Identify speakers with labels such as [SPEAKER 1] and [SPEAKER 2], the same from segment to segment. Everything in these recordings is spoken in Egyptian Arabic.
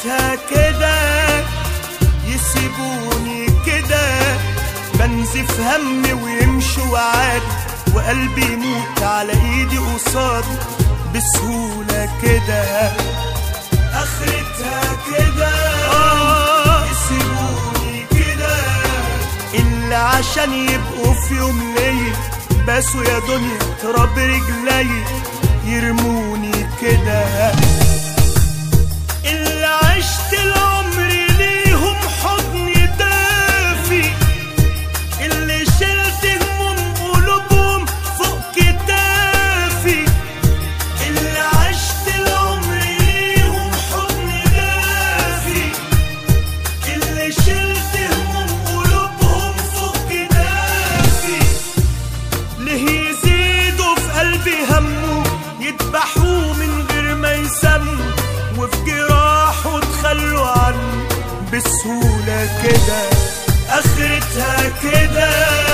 [SPEAKER 1] اخرتها كده يسيبوني كده بنزف همي ويمشوا عادي وقلبي يموت على ايدي قصادي بسهولة كده اخرتها كده يسيبوني كده اللي عشان يبقوا في يوم ليا باسوا يا دنيا تراب رجلي يرموني كده اللي عشت العمر ليهم حضن دافي اللي شلت هموم قلوبهم فوق كتافي اللي عشت العمر ليهم حضن دافي اللي شلت هموم قلوبهم فوق كتافي ليه يزيدوا في قلبي همه يذبحوه من غير ما يسموا وفي جراحه تخلوا عنه بسهولة كده آخرتها كده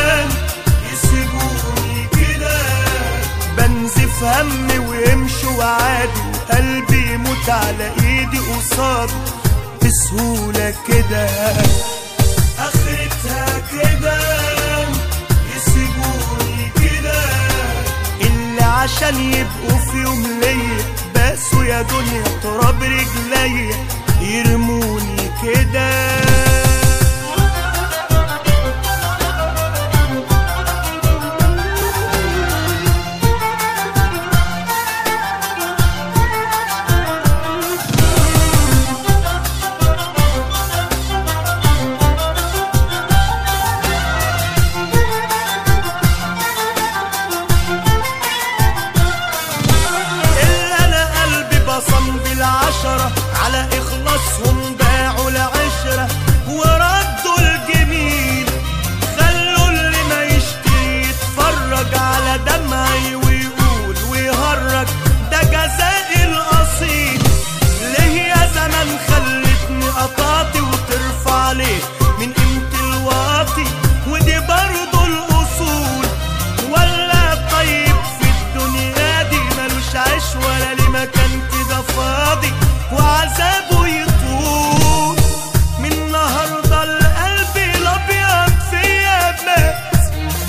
[SPEAKER 1] يسيبوني كده بنزف همي ويمشوا عادي وقلبي يموت على ايدي قصاده بسهولة كده آخرتها كده يسيبوني كده اللي عشان يبقوا في يوم ليا باسوا يا دنيا تراب رجليا يرموني كده إلا أنا قلبي بصم بالعشرة على إخلاصهم باعوا العشرة وردوا الجميل خلوا اللي ما يشتري يتفرج على دمعي ويقول ويهرج ده جزائي الأصيل ليه يا زمان خلتني قطعتي وترفع ليه من قيمة الواطي ودي برضه الأصول ولا طيب في الدنيا دي ملوش عيش ولا ليه مكان كده فاضي وعذابه يطول من النهارده القلب الابيض فيا مات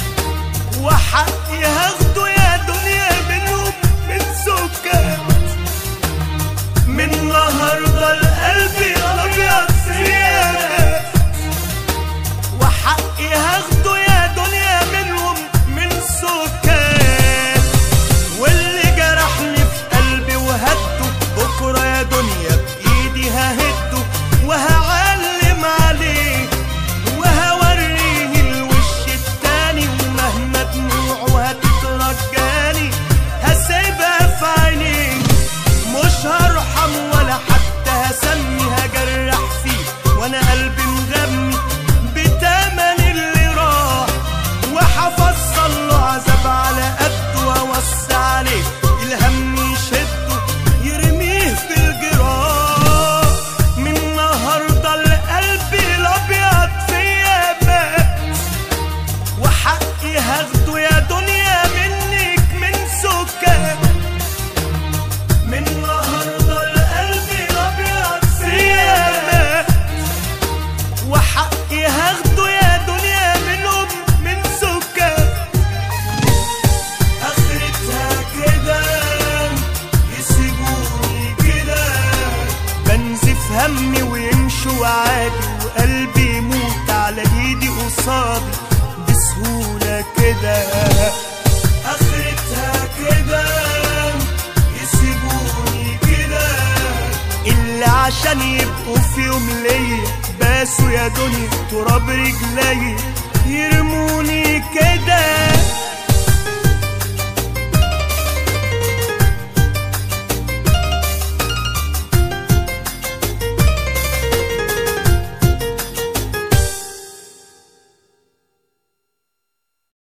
[SPEAKER 1] وحقي هاخده يا دنيا منهم من سكات من النهارده القلب الابيض فيا مات وحقي هاخده يا دنيا منهم من سكان واللي جرحني في قلبي وهده بكره يا دنيا بايدي ههده وهعلم عليه وهوريه الوش التاني ومهما دموعه هتترجاني هسيبها في عينيه مش هرحم ولا حتى هسمي هجرح فيه وانا قلبي مغمي بتمن اللي راح وحفصل له عذاب على قده واوسع عليه الهم يشده يرميه في الجراح من النهارده القلب الابيض فيا مات وحقي هاخده يا دنيا منك من سكات من النهارده القلب الابيض فيا مات وحقي هاخده يا دنيا منهم من سكات اخرتها كده يسيبوني كده بنزف همي ويمشوا عادي وقلبي يموت على ايدي قصادي بسهولة كده اخرتها كده يسيبوني كده اللي عشان يبقوا في يوم ليا باسوا يا دنيا تراب رجلي يرموني كده